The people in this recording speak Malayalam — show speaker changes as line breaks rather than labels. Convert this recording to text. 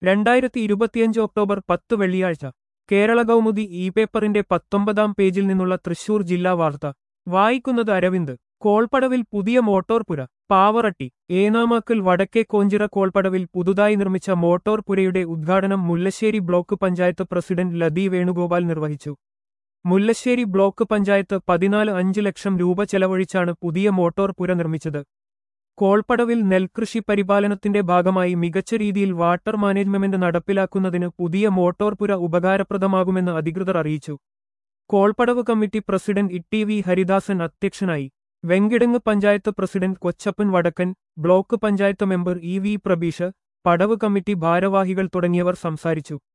രണ്ടായിരത്തി ഇരുപത്തിയഞ്ച് ഒക്ടോബർ പത്ത് വെള്ളിയാഴ്ച കേരള കൗമുദി ഇ പേപ്പറിന്റെ പത്തൊമ്പതാം പേജിൽ നിന്നുള്ള തൃശൂർ ജില്ലാ വാർത്ത വായിക്കുന്നത് അരവിന്ദ് കോൾപ്പടവിൽ പുതിയ മോട്ടോർ പുര പാവറട്ടി ഏനാമാക്കൽ വടക്കേ കോഞ്ചിറ കോൾപ്പടവിൽ പുതുതായി നിർമ്മിച്ച മോട്ടോർ പുരയുടെ ഉദ്ഘാടനം മുല്ലശ്ശേരി ബ്ലോക്ക് പഞ്ചായത്ത് പ്രസിഡന്റ് ലതി വേണുഗോപാൽ നിർവഹിച്ചു മുല്ലശ്ശേരി ബ്ലോക്ക് പഞ്ചായത്ത് പതിനാല് അഞ്ച് ലക്ഷം രൂപ ചെലവഴിച്ചാണ് പുതിയ മോട്ടോർ പുര നിർമ്മിച്ചത് കോൾപ്പടവിൽ നെൽകൃഷി പരിപാലനത്തിന്റെ ഭാഗമായി മികച്ച രീതിയിൽ വാട്ടർ മാനേജ്മെന്റ് നടപ്പിലാക്കുന്നതിന് പുതിയ മോട്ടോർ പുര ഉപകാരപ്രദമാകുമെന്ന് അധികൃതർ അറിയിച്ചു കോൾപ്പടവ് committee president E V Haridasan അധ്യക്ഷനായി Venkitangu panchayat president Kochappan Vadakkan block panchayat member E V Prabeesh പടവ് കമ്മിറ്റി ഭാരവാഹികൾ തുടങ്ങിയവർ സംസാരിച്ചു